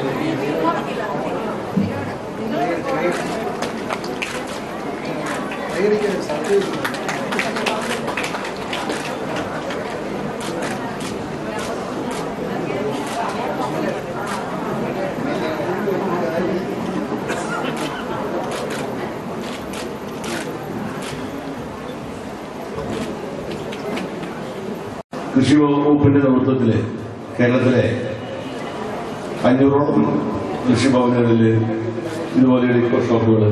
കൃഷി വകുപ്പിന്റെ നേതൃത്വത്തിൽ കേരളത്തിലെ അഞ്ഞൂറോളം കൃഷിഭവനുകളിൽ ഇതുപോലെയുള്ള ഇക്കോ ഷോപ്പുകൾ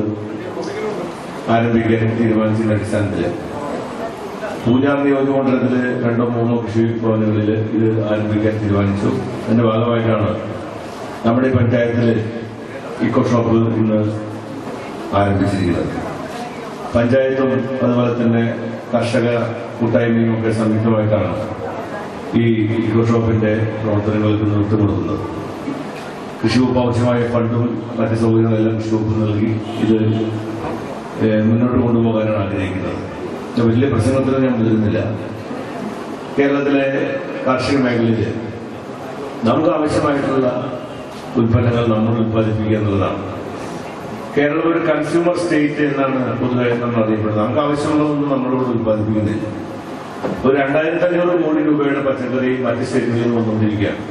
ആരംഭിക്കാൻ തീരുമാനിച്ചതിന്റെ അടിസ്ഥാനത്തിൽ പൂജാർ നിയോജകമണ്ഡലത്തിൽ രണ്ടോ മൂന്നോ കൃഷി ഭവനുകളിൽ ഇത് ആരംഭിക്കാൻ തീരുമാനിച്ചു അതിന്റെ ഭാഗമായിട്ടാണ് നമ്മുടെ ഈ പഞ്ചായത്തിൽ ഇക്കോ ഷോപ്പ് ഇന്ന് ആരംഭിച്ചിരിക്കുന്നത് പഞ്ചായത്തും അതുപോലെ തന്നെ കർഷക കൂട്ടായ്മയും ഒക്കെ സംയുക്തമായിട്ടാണ് ഈ ഇക്കോ ഷോപ്പിന്റെ പ്രവർത്തനങ്ങൾക്ക് നേതൃത്വം കൊടുക്കുന്നത് കൃഷി വകുപ്പ് ആവശ്യമായ ഫണ്ടും മറ്റ് സൗകര്യങ്ങളെല്ലാം കൃഷി വകുപ്പ് നൽകി ഇത് ഏഹ്, മുന്നോട്ട് കൊണ്ടുപോകാനാണ് ആഗ്രഹിക്കുന്നത് ഇത് വലിയ പ്രസംഗത്തിന് ഞാൻ മുതിരുന്നില്ല കേരളത്തിലെ കാർഷിക മേഖലയിൽ നമുക്ക് ആവശ്യമായിട്ടുള്ള ഉൽപ്പന്നങ്ങൾ നമ്മൾ ഉൽപ്പാദിപ്പിക്കുക എന്നുള്ളതാണ് കേരളം ഒരു കൺസ്യൂമർ സ്റ്റേറ്റ് എന്നാണ് പൊതുവെ നമ്മൾ അറിയപ്പെടുന്നത് നമുക്ക് ആവശ്യമുള്ളതൊന്നും നമ്മളോട് ഉൽപ്പാദിപ്പിക്കുന്നില്ല ഒരു രണ്ടായിരത്തി അഞ്ഞൂറ് കോടി രൂപയുടെ പച്ചക്കറി മറ്റ് സ്റ്റേറ്റുകളിൽ നിന്ന് വന്നുകൊണ്ടിരിക്കുകയാണ്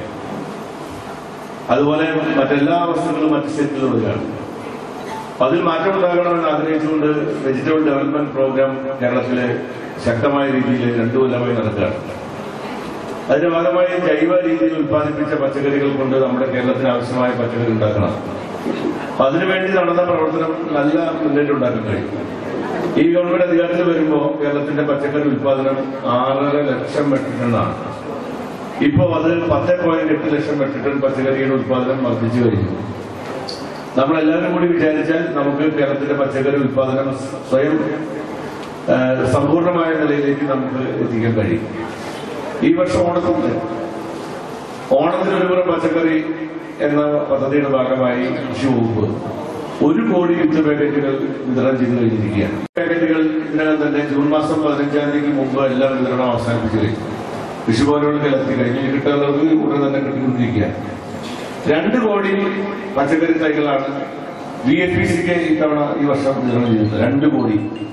അതുപോലെ മറ്റെല്ലാ വസ്തുക്കളും മറ്റ് സ്റ്റേറ്റുകളിൽ വരികയാണ് അപ്പൊ അതിൽ മാറ്റം ഉണ്ടാകണമെന്ന് ആഗ്രഹിച്ചുകൊണ്ട് വെജിറ്റബിൾ ഡെവലപ്മെന്റ് പ്രോഗ്രാം കേരളത്തിലെ ശക്തമായ രീതിയിൽ രണ്ടു കൊല്ലമായി നടക്കുകയാണ് അതിന്റെ ഭാഗമായി ജൈവ രീതിയിൽ ഉത്പാദിപ്പിച്ച പച്ചക്കറികൾ കൊണ്ട് നമ്മുടെ കേരളത്തിന് ആവശ്യമായ പച്ചക്കറി ഉണ്ടാക്കണം അപ്പൊ അതിനുവേണ്ടി നടന്ന പ്രവർത്തനം നല്ല മുന്നേറ്റം ഉണ്ടാക്കാൻ കഴിയും ഈ ഗവൺമെന്റ് അധികാരത്തിൽ വരുമ്പോൾ കേരളത്തിന്റെ പച്ചക്കറി ഉത്പാദനം ആറര ലക്ഷം മെട്രിക് ടണ്ണാണ് ഇപ്പോ അത് പത്ത് പോയിന്റ് എട്ട് ലക്ഷം മെട്രിക് ടൺ പച്ചക്കറിയുടെ ഉത്പാദനം വർദ്ധിച്ചു കഴിഞ്ഞു നമ്മളെല്ലാവരും കൂടി വിചാരിച്ചാൽ നമുക്ക് കേരളത്തിന്റെ പച്ചക്കറി ഉത്പാദനം സ്വയം ആ, സമ്പൂർണമായ നിലയിലേക്ക് നമുക്ക് എത്തിക്കാൻ കഴിയും ഈ വർഷം ഓണത്തിന് ഓണത്തിന് ഒരു പുറം പച്ചക്കറി എന്ന പദ്ധതിയുടെ ഭാഗമായി കൃഷി വകുപ്പ് ഒരു കോടി വിത്ത് പാക്കറ്റുകൾ വിതരണം ചെയ്തു കഴിഞ്ഞിരിക്കുകയാണ് പാക്കറ്റുകൾ ഇതിനകം തന്നെ ജൂൺ മാസം പതിനഞ്ചാം തീയതിക്ക് മുമ്പ് എല്ലാം വിതരണം അവസാനിപ്പിച്ചു കഴിഞ്ഞു കൃഷിഭവനുകൾക്ക് എത്തി കഴിഞ്ഞു ഇനി കിട്ടുന്നവർക്ക് ഉടൻ തന്നെ കിട്ടിക്കൊണ്ടിരിക്കുകയാണ് രണ്ട് കോടി പച്ചക്കറി തൈകളാണ് വി എഫ് പി സിക്ക് ഇത്തവണ ഈ വർഷം വിതരണം ചെയ്യുന്നത് രണ്ട് കോടി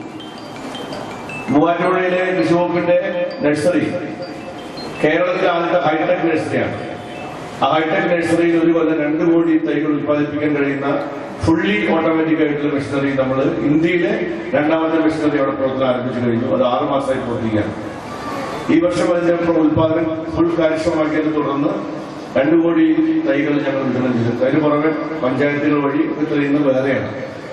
മൂവാറ്റുപുഴയിലെ കൃഷി വകുപ്പിന്റെ നഴ്സറി കേരളത്തിലെ ആദ്യത്തെ ഹൈടെക് നഴ്സറിയാണ് ആ ഹൈടെക് നഴ്സറിയിൽ ഒരു കൊല്ലം രണ്ട് കോടി തൈകൾ ഉത്പാദിപ്പിക്കാൻ കഴിയുന്ന ഫുള്ളി ഓട്ടോമാറ്റിക് ആയിട്ടുള്ള മെഷീനറി നമ്മൾ ഇന്ത്യയിലെ രണ്ടാമത്തെ മെഷീനറി അവിടെ പ്രവർത്തനം ആരംഭിച്ചു കഴിഞ്ഞു അത് ആറ് മാസമായി പ്രവർത്തിക്കുകയാണ് ഈ വർഷം അതിന്റെ പ്ര- ഉത്പാദനം ഫുൾ കാര്യക്ഷമമാക്കിയതിനെ തുടർന്ന് രണ്ടു കോടി തൈകൾ ഞങ്ങൾ വിതരണം ചെയ്തു അതിന് പുറമെ പഞ്ചായത്തുകൾ വഴി ഒക്കെ ചെയ്യുന്നത് വേറെയാണ്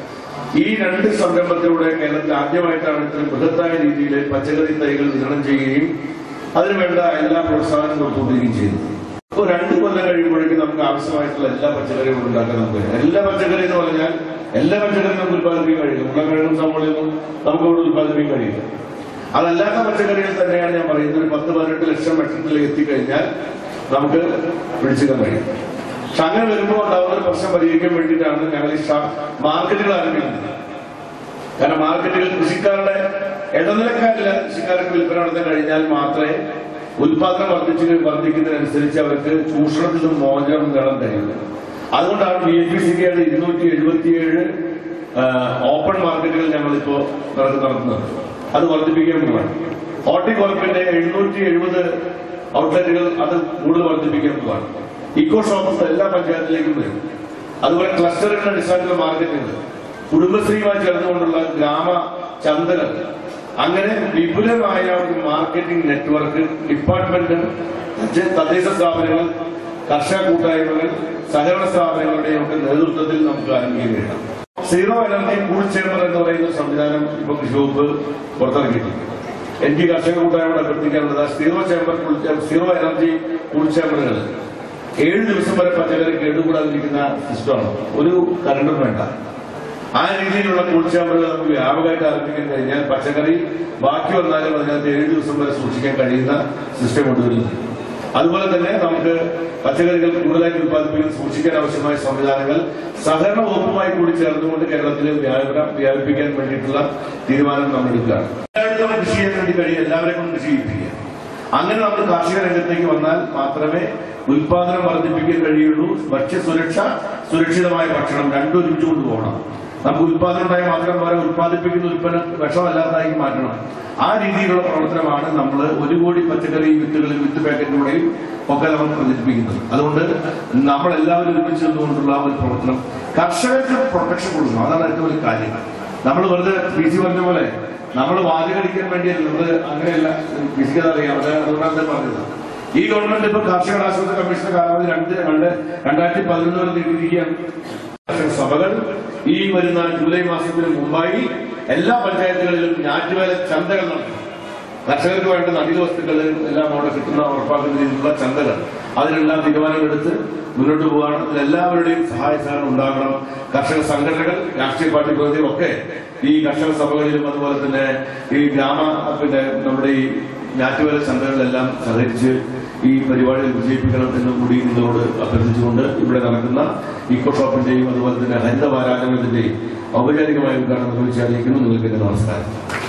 ഈ രണ്ട് സംരംഭത്തിലൂടെ കേരളത്തിൽ ആദ്യമായിട്ടാണ് ഇത്രയും ബൃഹത്തായ രീതിയിൽ പച്ചക്കറി തൈകൾ വിതരണം ചെയ്യുകയും അതിനുവേണ്ട എല്ലാ പ്രോത്സാഹനം കൊടുത്തുകൊണ്ടിരിക്കുകയും ചെയ്തത് അപ്പോൾ രണ്ട് കൊല്ലം കഴിയുമ്പോഴേക്കും നമുക്ക് ആവശ്യമായിട്ടുള്ള എല്ലാ പച്ചക്കറികളും ഉണ്ടാക്കാൻ നമുക്ക് കഴിയും എല്ലാ പച്ചക്കറി എന്ന് പറഞ്ഞാൽ എല്ലാ പച്ചക്കറിയും നമുക്ക് ഉത്പാദിപ്പിക്കാൻ കഴിയില്ല ഉരുളക്കിഴങ്ങും സവോളയൊന്നും നമുക്ക് ഇവിടെ ഉത്പാദിപ്പിക്കാൻ കഴിയില്ല അതല്ലാത്ത പച്ചക്കറികൾ തന്നെയാണ് ഞാൻ പറയുന്നത് ഒരു പത്ത് പതിനെട്ട് ലക്ഷം മെട്രിക്കിലേക്ക് എത്തിക്കഴിഞ്ഞാൽ നമുക്ക് പിടിച്ചെടുക്കാൻ കഴിയും പക്ഷെ അങ്ങനെ വരുമ്പോൾ ഉണ്ടാവുന്ന ഒരു പ്രശ്നം പരിഹരിക്കാൻ വേണ്ടിയിട്ടാണ് ഞങ്ങൾ ഈ ഷാ- മാർക്കറ്റുകൾ ആരംഭിക്കുന്നത് കാരണം മാർക്കറ്റുകൾ കൃഷിക്കാരുടെ ഇടനിലക്കാരില്ല കൃഷിക്കാർക്ക് വിൽപ്പന നടത്താൻ കഴിഞ്ഞാൽ മാത്രമേ ഉൽപാദനം വർദ്ധിച്ച് വർദ്ധിക്കുന്നതിനനുസരിച്ച് അവർക്ക് ചൂഷണത്തിൽ നിന്ന് മോചനം നേടാൻ കഴിയുള്ളൂ അതുകൊണ്ടാണ് ബി എഫ് പി സിക്കയുടെ ഇരുന്നൂറ്റി എഴുപത്തിയേഴ് ഓപ്പൺ മാർക്കറ്റുകൾ ഞങ്ങളിപ്പോ നട- നടത്തുന്നത് അത് വർദ്ധിപ്പിക്കാൻ പോവാണ് ഹോർട്ടികോർപ്പിന്റെ എഴുന്നൂറ്റി എഴുപത് ഔട്ട്ലെറ്റുകൾ അത് കൂടുതൽ വർദ്ധിപ്പിക്കാൻ പോവാണ് ഇക്കോ ഷോപ്സ് എല്ലാ പഞ്ചായത്തിലേക്കും വരും അതുപോലെ ക്ലസ്റ്ററുകളുടെ അടിസ്ഥാനത്തിലുള്ള മാർക്കറ്റുകൾ കുടുംബശ്രീയുമായി ചേർന്നുകൊണ്ടുള്ള ഗ്രാമ ചന്തകൾ അങ്ങനെ വിപുലമായ ഒരു മാർക്കറ്റിംഗ് നെറ്റ്വർക്ക് ഡിപ്പാർട്ട്മെന്റ് തദ്ദേ- തദ്ദേശ സ്ഥാപനങ്ങൾ കർഷക കൂട്ടായ്മകൾ സഹകരണ സ്ഥാപനങ്ങളുടെയും ഒക്കെ നേതൃത്വത്തിൽ നമുക്ക് ആരംഭിക്കാൻ കഴിയണം സീറോ എനർജി കൂൾ ചേംബർ എന്ന് പറയുന്ന ഒരു സംവിധാനം ഇപ്പൊ കൃഷി വകുപ്പ് പുറത്തിറക്കിയിട്ടുണ്ട് എനിക്ക് കർഷക കൂട്ടായ്മ അഭ്യർത്ഥിക്കാനുള്ളത് സീറോ ചേംബർ കൂൾ ചേ- സീറോ എനർജി കൂൾ ചേംബറുകൾ ഏഴ് ദിവസം വരെ പച്ചക്കറി കേടുകൂടാതിരിക്കുന്ന സിസ്റ്റമാണ് ഒരു കരണ്ടും വേണ്ട ആ രീതിയിലുള്ള കൂൾ ചേമ്പറുകൾ നമുക്ക് വ്യാപകമായിട്ട് ആരംഭിക്കാൻ കഴിഞ്ഞാൽ പച്ചക്കറി ബാക്കി വന്നാലും അതിനകത്ത് ഏഴ് ദിവസം വരെ സൂക്ഷിക്കാൻ കഴിയുന്ന സിസ്റ്റം കൊണ്ടുവരുന്നു അതുപോലെ തന്നെ നമുക്ക് പച്ചക്കറികൾ കൂടുതലായിട്ട് ഉത്പാദിപ്പിക്കാൻ സൂക്ഷിക്കാൻ ആവശ്യമായ സംവിധാനങ്ങൾ സഹകരണ വകുപ്പുമായി കൂടി ചേർന്നുകൊണ്ട് കേരളത്തിൽ വ്യാപനം വ്യാപിപ്പിക്കാൻ വേണ്ടിയിട്ടുള്ള തീരുമാനം നമ്മൾ എടുക്കുകയാണ് എല്ലായിടത്തും കൃഷി ചെയ്യാൻ വേണ്ടി കഴിയും എല്ലാവരെയും കൊണ്ട് കൃഷി ചെയ്യിപ്പിക്കുക അങ്ങനെ നമ്മൾ കാർഷിക രംഗത്തേക്ക് വന്നാൽ മാത്രമേ ഉൽപാദനം വർദ്ധിപ്പിക്കാൻ കഴിയുള്ളൂ ഭക്ഷ്യസുരക്ഷ സുരക്ഷിതമായ ഭക്ഷണം രണ്ടും ഒരുമിച്ച് കൊണ്ടുപോകണം നമുക്ക് ഉൽപാദനം ഉണ്ടായി മാത്രം പോരാ ഉൽപ്പാദിപ്പിക്കുന്ന ഉൽപ്പന്നം വിഷമല്ലാതായി മാറ്റണം ആ രീതിയിലുള്ള പ്രവർത്തനമാണ് നമ്മൾ ഒരു കോടി പച്ചക്കറി വിത്തുകളിൽ വിത്ത് പാക്കറ്റിലൂടെയും ഒക്കെ നമ്മൾ പ്രചരിപ്പിക്കുന്നത് അതുകൊണ്ട് നമ്മൾ എല്ലാവരും ഒരുമിച്ച് നിന്നുകൊണ്ടുള്ള ഒരു പ്രവർത്തനം കർഷകർക്ക് പ്രൊട്ടക്ഷൻ കൊടുക്കണം അതാണ് ഏറ്റവും വലിയ കാര്യം നമ്മൾ വെറുതെ പി സി പറഞ്ഞ പോലെ നമ്മൾ വാചകടിക്കാൻ വേണ്ടിയല്ല നമ്മൾ അങ്ങനെയല്ല പി സിക്ക് അറിയാം അത് അതുകൊണ്ടാണ് ഞാൻ പറഞ്ഞത് ഈ ഗവൺമെന്റ് ഇപ്പൊ കാർഷിക ആശുപത്രി കമ്മീഷന്റെ കാലാവധി രണ്ട് രണ്ട് രണ്ടായിരത്തി പതിനൊന്ന് വരെ നീട്ടിയിരിക്കുകയാണ് കർഷക സഭകൾ ഈ വരുന്ന ജൂലൈ മാസത്തിന് മുമ്പായി എല്ലാ പഞ്ചായത്തുകളിലും ഞാറ്റുവേല ചന്തകൾ നടത്തും കർഷകർക്ക് വേണ്ട നടിക വസ്തുക്കൾ എല്ലാം അവിടെ കിട്ടുന്ന ഉറപ്പാക്കുന്ന രീതിയിലുള്ള ചന്തകൾ അതിനെല്ലാം തീരുമാനമെടുത്ത് മുന്നോട്ട് പോകാൻ അതിൽ എല്ലാവരുടെയും സഹായ സഹകരണം ഉണ്ടാകണം കർഷക സംഘടനകൾ രാഷ്ട്രീയ പാർട്ടി പ്രതിനിധികൾ ഒക്കെ ഈ കർഷക സഭകളിലും അതുപോലെ തന്നെ ഈ ഗ്രാമ പിന്നെ നമ്മുടെ ഈ ഞാറ്റുവേല ചന്തകളിലെല്ലാം സഹകരിച്ച് ഈ പരിപാടികൾ വിജയിപ്പിക്കണം എന്നും കൂടി നിങ്ങളോട് അഭ്യർത്ഥിച്ചുകൊണ്ട് ഇവിടെ നടക്കുന്ന ഇക്കോ ഷോപ്പിന്റെയും അതുപോലെ തന്നെ ഹരിത വാരാചരണത്തിന്റെയും ഔപചാരികമായ ഉദ്ഘാടനം നിർവഹിച്ച് അറിയിക്കുന്നു നിങ്ങൾക്ക് എന്റെ നമസ്കാരം